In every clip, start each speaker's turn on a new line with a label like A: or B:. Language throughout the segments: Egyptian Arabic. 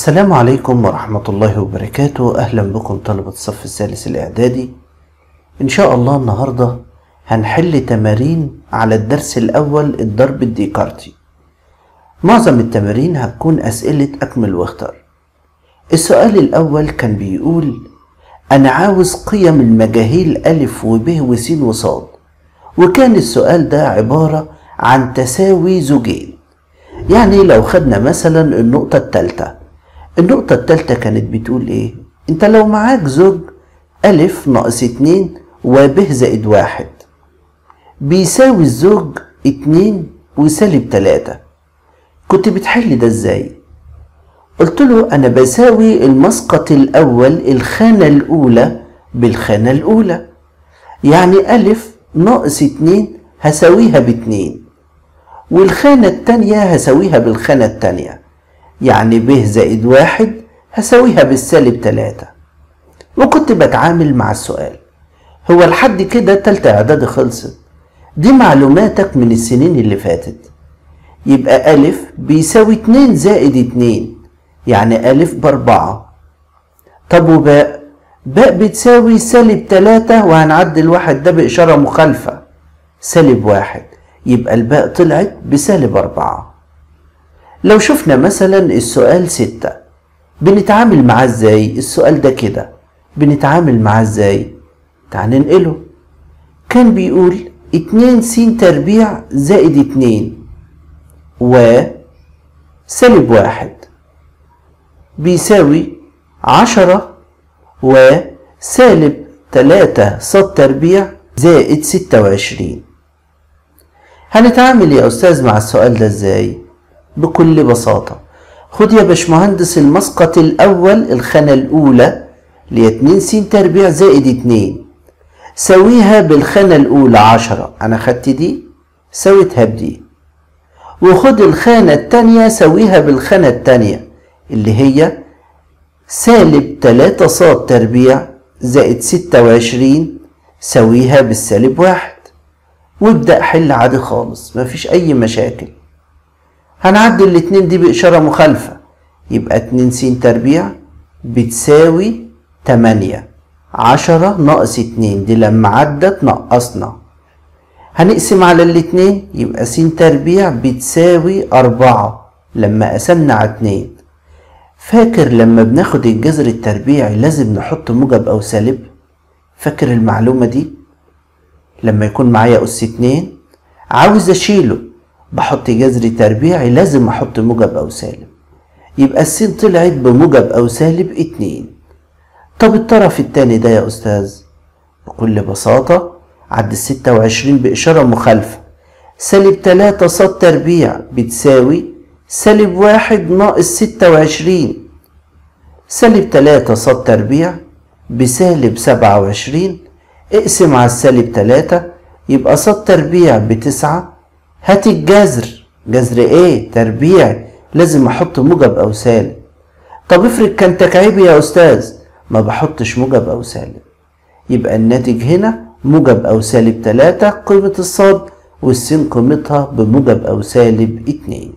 A: السلام عليكم ورحمة الله وبركاته أهلا بكم طلبة الصف الثالث الإعدادي إن شاء الله النهاردة هنحل تمارين على الدرس الأول الضرب الديكارتي معظم التمارين هتكون أسئلة أكمل واختار السؤال الأول كان بيقول أنا عاوز قيم المجاهيل ألف وب وس وصاد وكان السؤال ده عبارة عن تساوي زوجين يعني لو خدنا مثلا النقطة التالتة النقطة التالتة كانت بتقول ايه انت لو معاك زوج ألف ناقص اتنين وب زائد واحد بيساوي الزوج اتنين وسالب تلاتة كنت بتحل ده ازاي قلت له انا بساوي المسقط الاول الخانة الاولى بالخانة الاولى يعني ألف ناقص اتنين هساويها باتنين والخانة التانية هساويها بالخانة التانية يعني ب زائد واحد هساويها بالسالب تلاتة وكنت بتعامل مع السؤال هو لحد كده تالتة إعدادي خلصت دي معلوماتك من السنين اللي فاتت يبقى ألف بيساوي اتنين زائد اتنين يعني ألف بأربعة طب وباء باء بتساوي سالب تلاتة وهنعدل واحد ده بإشارة مخالفة سالب واحد يبقى الباء طلعت بسالب أربعة لو شفنا مثلا السؤال ستة بنتعامل معاه ازاي السؤال ده كده بنتعامل معاه ازاي تعال ننقله كان بيقول اتنين س تربيع زائد اتنين و سالب واحد بيساوي عشرة وسالب تلاتة صاد تربيع زائد ستة وعشرين هنتعامل يا أستاذ مع السؤال ده ازاي بكل بساطة خد يا باشمهندس المسقط الأول الخانة الأولى اللي هي اتنين س تربيع زائد اتنين سويها بالخانة الأولى عشرة أنا خدت دي سويتها بدي وخد الخانة التانية سويها بالخانة التانية اللي هي سالب تلاتة صاد تربيع زائد ستة وعشرين سويها بالسالب واحد وابدأ حل عادي خالص مفيش أي مشاكل هنعدل الاتنين دي بإشارة مخالفة يبقى اتنين س تربيع بتساوي تمانية عشرة ناقص اتنين دي لما عدت نقصنا هنقسم على الاتنين يبقى س تربيع بتساوي أربعة لما قسمنا على اتنين فاكر لما بناخد الجذر التربيعي لازم نحط موجب أو سالب فاكر المعلومة دي لما يكون معايا أس اتنين عاوز أشيله بحط جذر تربيعي لازم احط موجب او سالب يبقى السين طلعت بموجب او سالب اتنين طب الطرف التاني ده يا استاذ بكل بساطة عد الستة وعشرين بإشارة مخالفة سالب تلاتة صاد تربيع بتساوي سالب واحد ناقص ستة وعشرين سالب تلاتة صاد تربيع بسالب سبعة وعشرين اقسم على السالب تلاتة يبقى صاد تربيع بتسعة هات الجذر جذر ايه تربيع لازم احط موجب او سالب طب افرض كان تكعيبي يا استاذ ما بحطش موجب او سالب يبقى الناتج هنا موجب او سالب تلاتة قيمة الصاد والسين قيمتها بموجب او سالب اتنين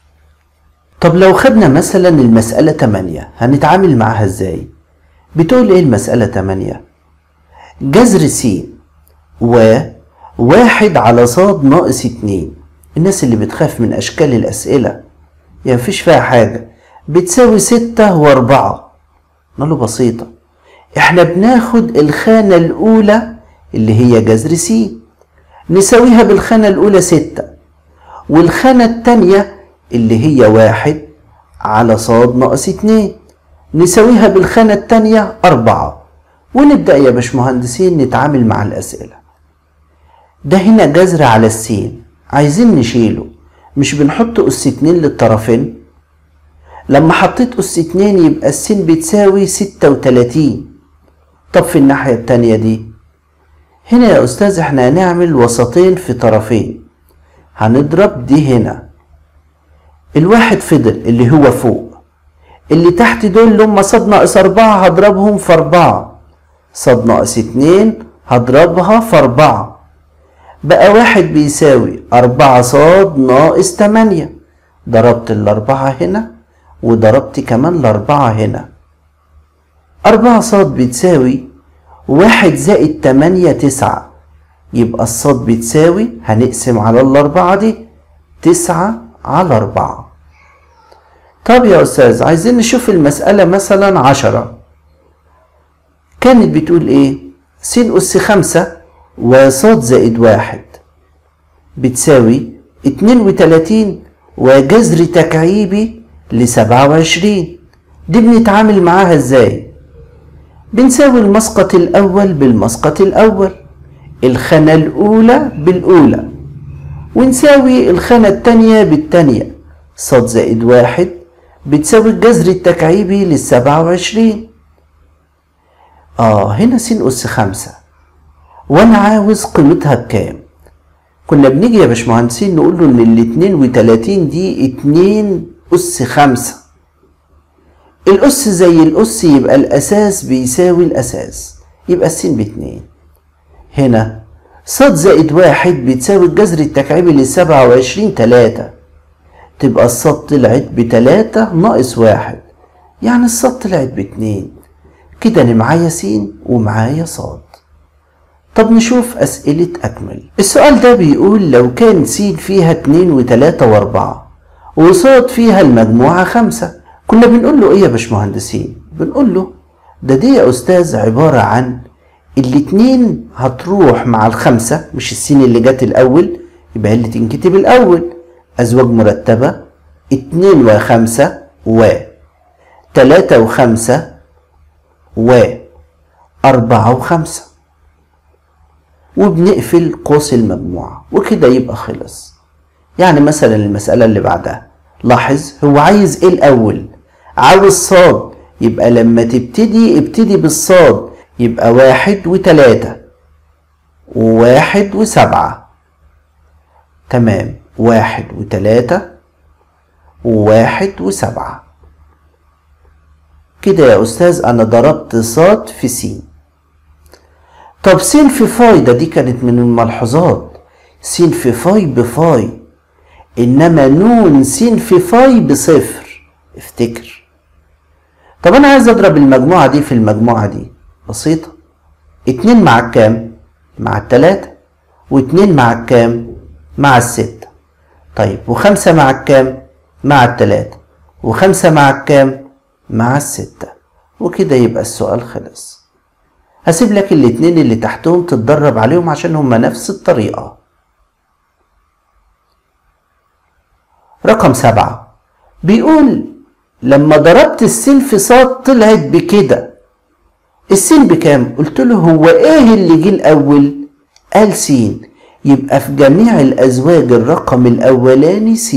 A: طب لو خدنا مثلا المسألة تمانية هنتعامل معاها ازاي بتقول ايه المسألة تمانية جذر س و واحد على صاد ناقص اتنين الناس اللي بتخاف من أشكال الأسئلة يعني مفيش فيها حاجة بتساوي ستة وأربعة ماله بسيطة احنا بناخد الخانة الأولى اللي هي جذر س نساويها بالخانة الأولى ستة والخانة التانية اللي هي واحد على صاد ناقص اتنين نساويها بالخانة التانية أربعة ونبدأ يا باشمهندسين نتعامل مع الأسئلة ده هنا جذر على السين عايزين نشيله مش بنحط أس اتنين للطرفين لما حطيت أس اتنين يبقى السين بتساوي ستة وتلاتين طب في الناحية التانية دي هنا يا أستاذ احنا هنعمل وسطين في طرفين هنضرب دي هنا الواحد فضل اللي هو فوق اللي تحت دول اللي هم صاد ناقص أربعة هضربهم في أربعة صاد ناقص اتنين هضربها في أربعة بقى واحد بيساوي أربعة صاد ناقص تمانية ضربت الأربعة هنا وضربت كمان الأربعة هنا أربعة صاد بتساوي واحد زائد تمانية تسعة يبقى الصاد بتساوي هنقسم على الأربعة دي تسعة على أربعة طب يا أستاذ عايزين نشوف المسألة مثلا عشرة كانت بتقول إيه س أس خمسة وصاد زائد واحد بتساوي اتنين وتلاتين وجذر تكعيبي لسبعة وعشرين دي بنتعامل معاها ازاي بنساوي المسقط الأول بالمسقط الأول الخانة الأولى بالأولى ونساوي الخانة التانية بالتانية صاد زائد واحد بتساوي الجذر التكعيبي للسبعة وعشرين آه هنا س أس خمسة وأنا عاوز قيمتها بكام كنا بنيجي يا باشمهندسين نقول له إن الاتنين وتلاتين دي اتنين أس خمسة الأس زي الأس يبقى الأساس بيساوي الأساس يبقى السين باتنين هنا صاد زائد واحد بتساوي الجذر التكعيبي للسبعة وعشرين تلاتة تبقى الصاد طلعت بتلاتة ناقص واحد يعني الصاد طلعت باتنين كده أنا معايا س ومعايا صاد طب نشوف أسئلة أكمل السؤال ده بيقول لو كان س فيها اتنين وتلاتة وأربعة وصاد فيها المجموعة خمسة كنا بنقول له إيه يا باشمهندسين بنقول له ده دي يا أستاذ عبارة عن الاتنين هتروح مع الخمسة مش السين اللي جت الأول يبقى هي اللي تنكتب الأول أزواج مرتبة اتنين وخمسة و تلاتة وخمسة و أربعة وخمسة وبنقفل قوس المجموعة وكده يبقى خلص يعني مثلا المسألة اللي بعدها لاحظ هو عايز ايه الأول عاوز صاد يبقى لما تبتدي ابتدي بالصاد يبقى واحد وتلاتة وواحد وسبعة تمام واحد وتلاتة وواحد وسبعة كده يا أستاذ أنا ضربت صاد في س طب س في فاي ده دي كانت من الملحوظات س في فاي بفاي إنما نون س في فاي بصفر افتكر طب أنا عايز أضرب المجموعة دي في المجموعة دي بسيطة اتنين مع الكام؟ مع التلاتة واتنين مع الكام؟ مع الستة طيب وخمسة مع الكام؟ مع التلاتة وخمسة مع الكام؟ مع الستة وكده يبقى السؤال خلص هسيب لك الاتنين اللي تحتهم تتدرب عليهم عشان هما نفس الطريقة رقم سبعة بيقول لما ضربت السين في صاد طلعت بكده السين بكام؟ قلت له هو ايه اللي جه الاول؟ قال س يبقى في جميع الازواج الرقم الاولاني س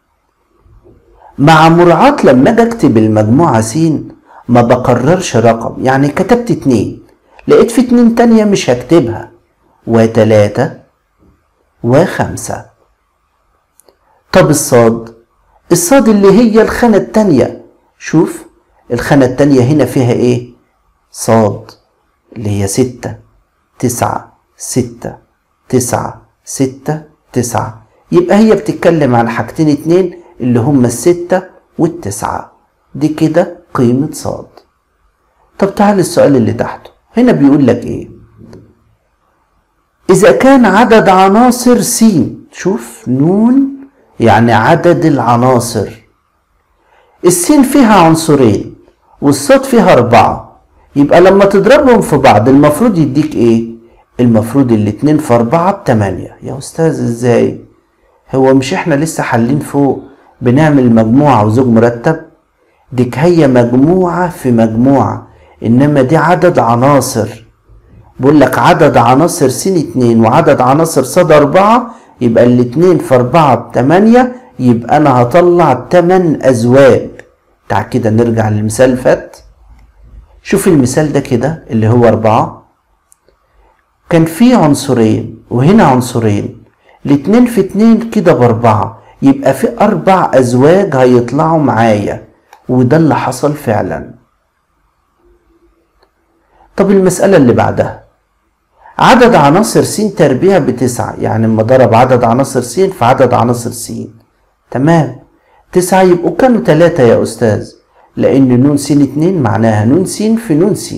A: مع مراعاة لما اجي اكتب المجموعة س ما بقررش رقم يعني كتبت اتنين لقيت في اتنين تانية مش هكتبها وتلاتة وخمسة طب الصاد الصاد اللي هي الخانة التانية شوف الخانة التانية هنا فيها ايه صاد اللي هي ستة تسعة ستة تسعة ستة تسعة يبقى هي بتتكلم عن حاجتين اتنين اللي هما الستة والتسعة دي كده قيمة صاد طب تعال السؤال اللي تحته هنا بيقول لك ايه إذا كان عدد عناصر س شوف نون يعني عدد العناصر السين فيها عنصرين والصاد فيها أربعة يبقى لما تضربهم في بعض المفروض يديك ايه المفروض الاتنين في أربعة بتمانية يا أستاذ ازاي هو مش احنا لسه حالين فوق بنعمل مجموعة وزوج مرتب ديك هي مجموعة في مجموعة إنما دي عدد عناصر بقول لك عدد عناصر س اتنين وعدد عناصر ص أربعة يبقى الاتنين في أربعة بتمانية يبقى أنا هطلع تمن أزواج تعال كده نرجع للمثال اللي فات شوف المثال ده كده اللي هو أربعة كان في عنصرين وهنا عنصرين الاتنين في اتنين كده بأربعة يبقى في أربع أزواج هيطلعوا معايا وده اللي حصل فعلا طب المسألة اللي بعدها عدد عناصر س تربيع بتسعة يعني لما ضرب عدد عناصر س في عدد عناصر س تمام تسعة يبقوا كانوا تلاتة يا أستاذ لأن نون س اتنين معناها نون س في نون س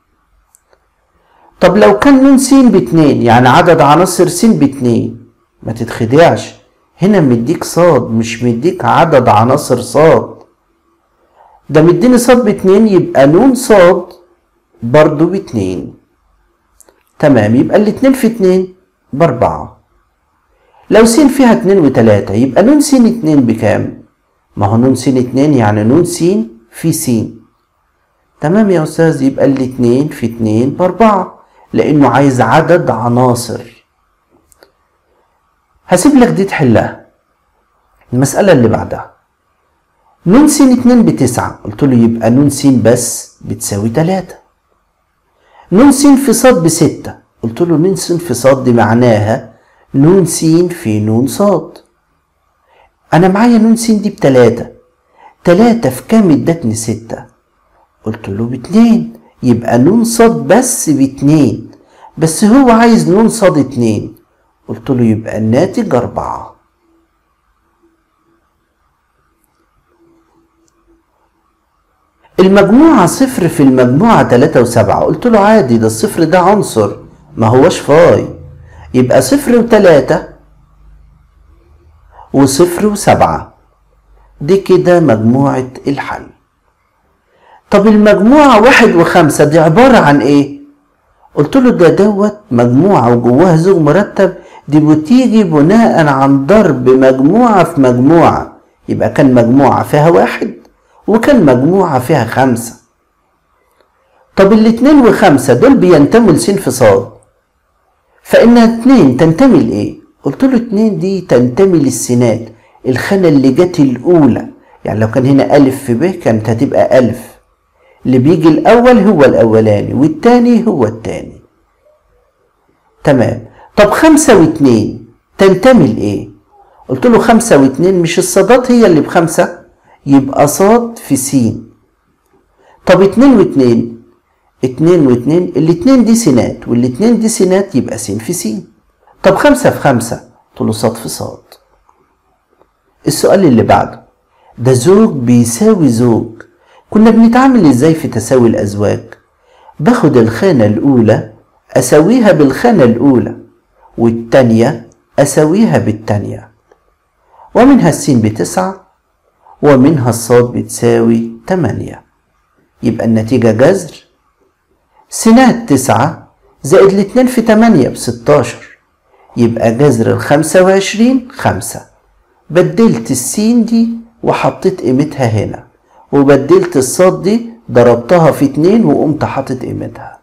A: طب لو كان نون س باتنين يعني عدد عناصر س باتنين ما تتخدعش هنا مديك صاد مش مديك عدد عناصر صاد ده مديني صاد باتنين يبقى نون صاد برضو باتنين تمام يبقى الاتنين في اتنين باربعة لو س فيها اتنين وتلاتة يبقى نون س اتنين بكام؟ ما هو نون س اتنين يعني نون س في س تمام يا أستاذ يبقى الاتنين في اتنين بأربعة لأنه عايز عدد عناصر هسيب لك دي تحلها المسألة اللي بعدها نون س اتنين بتسعة قلت له يبقى نون س بس بتساوي تلاتة نون س في صاد بستة قلت له نون س في صاد دي معناها نون س في نون صاد أنا معايا نون س دي بتلاتة تلاتة في كام ادتني ستة قلت له باتنين يبقى نون صاد بس باتنين بس هو عايز نون صاد اتنين قلت له يبقى الناتج أربعة المجموعة صفر في المجموعة تلاتة وسبعة قلت له عادي ده الصفر ده عنصر ما هوش فاي يبقى صفر وتلاتة وصفر وسبعة دي كده مجموعة الحل طب المجموعة واحد وخمسة دي عبارة عن ايه؟ قلت له ده دوت مجموعة وجواها زوج مرتب دي بتيجي بناء عن ضرب مجموعة في مجموعة يبقى كان مجموعة فيها واحد وكان مجموعة فيها خمسة طب الاتنين وخمسة دول بينتموا لسين في صاد فإن اتنين تنتمي لإيه؟ قلت له اتنين دي تنتمي للسينات الخانة اللي جت الأولى يعني لو كان هنا ألف في ب كانت هتبقى ألف اللي بيجي الأول هو الأولاني والتاني هو التاني تمام طب خمسة واتنين تنتمي لإيه؟ قلت له خمسة واتنين مش الصادات هي اللي بخمسة يبقى صاد في سين طب اتنين واتنين اتنين واتنين الاتنين دي سينات والاتنين دي سينات يبقى سين في سين طب خمسة في خمسة قلت له صاد في صاد السؤال اللي بعده ده زوج بيساوي زوج كنا بنتعامل ازاي في تساوي الازواج باخد الخانة الاولى اساويها بالخانة الاولى والتانية اساويها بالتانية ومنها السين بتسعة ومنها الصاد بتساوي تمانية يبقى النتيجة جذر سينات تسعة زائد الاتنين في تمانية بستاشر يبقى جذر الخمسة وعشرين خمسة بدلت السين دي وحطيت قيمتها هنا وبدلت الصاد دي ضربتها في اتنين وقمت حاطط قيمتها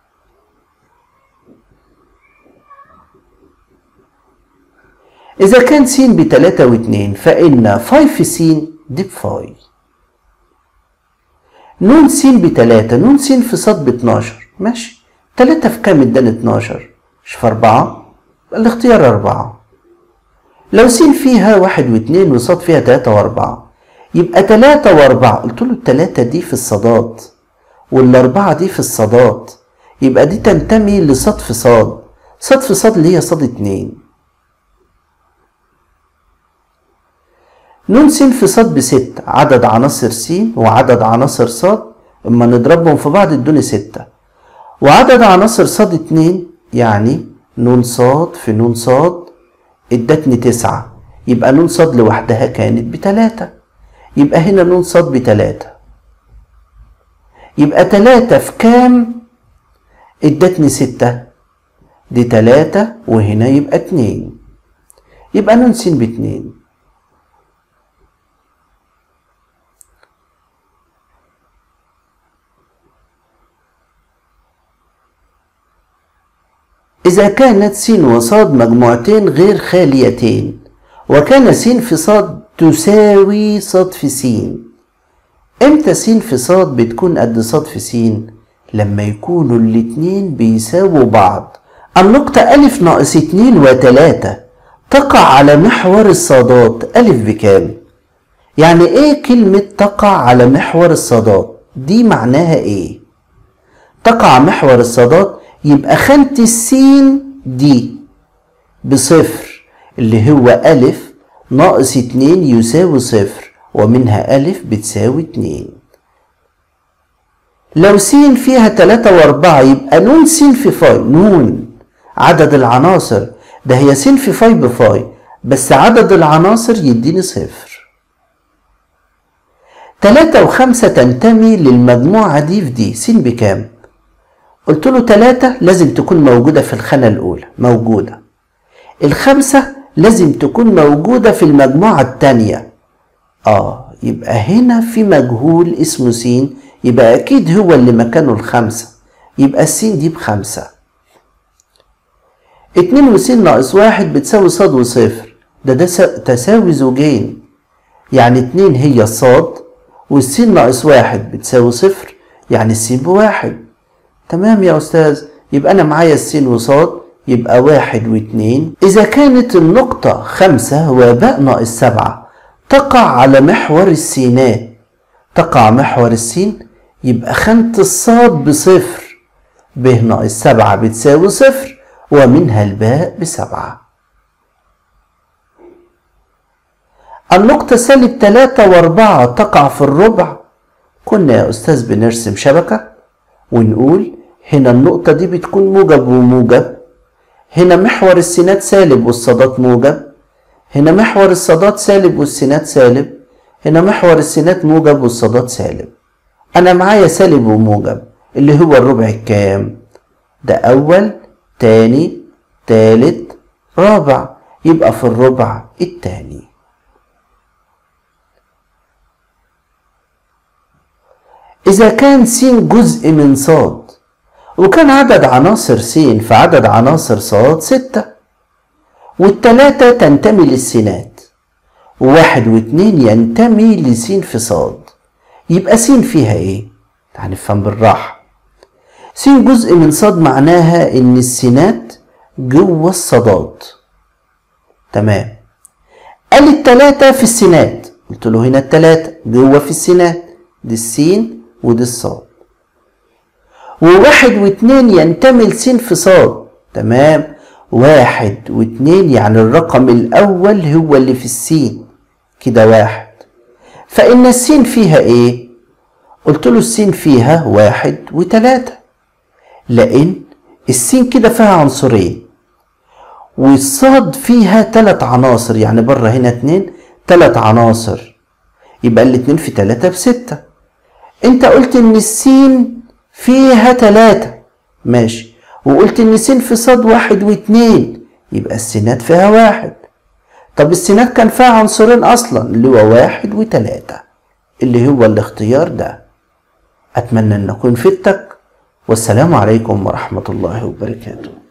A: إذا كان س بتلاتة واتنين فإن فاي في س دي بفاي نون س بتلاتة نون س في صاد باتناشر ماشي تلاتة في كام اداني اتناشر مش في أربعة الاختيار أربعة لو س فيها واحد واتنين وصاد فيها تلاتة وأربعة يبقى تلاتة وأربعة قلت له التلاتة دي في الصادات والأربعة دي في الصادات يبقى دي تنتمي لصاد في صاد صاد في صاد اللي هي صاد اتنين نون س في صاد بستة عدد عناصر س وعدد عناصر صاد اما نضربهم في بعض ادوني ستة وعدد عناصر صاد اتنين يعني نون صاد في نون صاد ادتني تسعة يبقى نون صاد لوحدها كانت بتلاتة يبقى هنا نون صاد بتلاتة يبقى تلاتة في كام ادتني ستة دي تلاتة وهنا يبقى اتنين يبقى نون س باتنين إذا كانت س وصاد مجموعتين غير خاليتين وكان س في صاد تساوي صاد في س امتى س في صاد بتكون قد صاد في س لما يكونوا الاتنين بيساووا بعض النقطة ألف ناقص اتنين وتلاتة تقع على محور الصادات ألف بكام؟ يعني ايه كلمة تقع على محور الصادات؟ دي معناها ايه؟ تقع محور الصادات يبقى خانة السين دي بصفر اللي هو ألف ناقص اتنين يساوي صفر ومنها ألف بتساوي اتنين لو س فيها تلاتة وأربعة يبقى نون س في فاي نون عدد العناصر ده هي س في فاي بفاي بس عدد العناصر يديني صفر تلاتة وخمسة تنتمي للمجموعة دي في دي س بكام؟ قلت له تلاتة لازم تكون موجودة في الخانة الأولى موجودة الخمسة لازم تكون موجودة في المجموعة التانية آه يبقى هنا في مجهول اسمه س يبقى أكيد هو اللي مكانه الخمسة يبقى السين دي بخمسة اتنين وس ناقص واحد بتساوي صاد وصفر ده ده تساوي زوجين يعني اتنين هي الصاد والسين ناقص واحد بتساوي صفر يعني السين بواحد تمام يا أستاذ يبقى أنا معايا السين وصاد يبقى واحد واتنين إذا كانت النقطة خمسة وباء ناقص سبعة تقع على محور السينات تقع محور السين يبقى خانة الصاد بصفر ب ناقص سبعة بتساوي صفر ومنها الباء بسبعة النقطة سالب تلاتة وأربعة تقع في الربع كنا يا أستاذ بنرسم شبكة ونقول هنا النقطة دي بتكون موجب وموجب هنا محور السينات سالب والصادات موجب هنا محور الصادات سالب والسينات سالب هنا محور السينات موجب والصادات سالب أنا معايا سالب وموجب اللي هو الربع الكام ده أول تاني تالت رابع يبقى في الربع التاني إذا كان س جزء من صاد وكان عدد عناصر س في عدد عناصر صاد ستة والتلاتة تنتمي للسينات وواحد واتنين ينتمي لس في صاد يبقى س فيها ايه؟ هنفهم بالراحة س جزء من صاد معناها ان السينات جوه الصادات تمام قال التلاتة في السينات قلت له هنا التلاتة جوه في السينات دي السين ودي الصاد وواحد واتنين ينتمي لسين في صاد تمام واحد واتنين يعني الرقم الأول هو اللي في السين كده واحد فإن السين فيها إيه؟ قلت له السين فيها واحد وتلاتة لأن السين كده فيها عنصرين والصاد فيها تلات عناصر يعني بره هنا اتنين تلات عناصر يبقى الاتنين في تلاتة بستة انت قلت ان السين فيها تلاتة ماشي وقلت ان س في صاد واحد واتنين يبقى السينات فيها واحد طب السينات كان فيها عنصرين اصلا اللي هو واحد وتلاتة اللي هو الاختيار ده اتمنى ان اكون فدتك والسلام عليكم ورحمة الله وبركاته